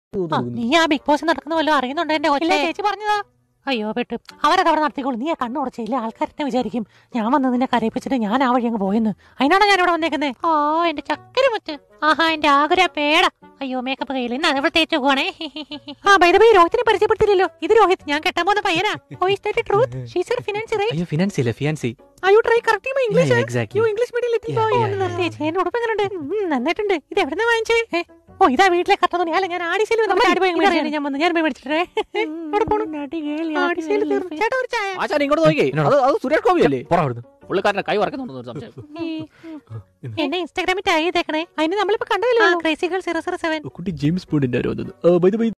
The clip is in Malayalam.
ആ, നീ ആ ബിഗ് ബോസ് നടക്കുന്ന വല്ലതും അറിയുന്നുണ്ടോ എന്റെ കൊച്ചിലെ ചേച്ചി പറഞ്ഞതാ അയ്യോ പെട്ടു അവരത് അവിടെ നടത്തിക്കോളൂ നീ ആ കണ്ണുടച്ചില്ല ആൾക്കാരെന്നെ വിചാരിക്കും ഞാൻ വന്ന് നിന്നെ കരയിപ്പിച്ചിട്ട് ഞാൻ ആ വഴി അങ്ങ് പോയെന്ന് അതിനാണോ ഞാൻ ഇവിടെ വന്നേക്കുന്നേ ഓ എന്റെ ചക്കര മുത്ത് ആഹാ എന്റെ ആകുര പേട അയ്യോ മേക്കപ്പ് കയ്യിൽ ഇന്ന് ഇവിടെ തേച്ചു പോകണേ ആ ബൈ ബൈ രോഹിത്തിനെ പരിചയപ്പെടുത്തില്ലല്ലോ ഇത് രോഹിത് ഞാൻ കെട്ടാൻ പോകുന്ന പയ്യനാ oh is that truth she's your finance right അയ്യോ ഫിനാൻസി അല്ലേ fiancee are you try correct my English exactly you English medium little Yeah, boy yeah, ഒന്ന് yeah. നിർത്തി ചേച്ചി എന്റെ ഉടുപ്പ് എങ്ങനെയുണ്ട് ഉം, നന്നായിട്ടുണ്ട് ഇത് എവിടെ നിന്ന് വാങ്ങിച്ചേ ഏ, ഓ ഇതാ വീട്ടിലെ കട്ടന്നു അല്ല ഞാൻ ആടിശയിൽ നമ്മുടെ ആടി പോയി മേടിച്ചത് ഞാൻ വന്നു ഞാൻ പോയി മേടിച്ചിട്ടേ എവിടെ പോണു ആടിശയിൽ തീർന്നു ചേട്ടാ ഒരു ചായ ആശാൻ ഇങ്ങോട്ട് നോക്കി അത് അത് സുരേഷ് ഗോപി അല്ലേ പുറം അവിടുന്ന് പുള്ളിക്കാരന്റെ കൈ വറക്കുന്നുണ്ടെന്ന് ഒരു സംശയം എന്നെ ഇൻസ്റ്റാഗ്രാമിൽ ടാഗ് ചെയ്തേക്കണേ അതിന് നമ്മളിപ്പോ കണ്ടതല്ലോ ക്രേസികൾ സീറോ സീറോ സെവൻ കുട്ടി ജെയിംസ് ബോണ്ടിന്റെ ആരോ വന്നത് ബൈ ബൈ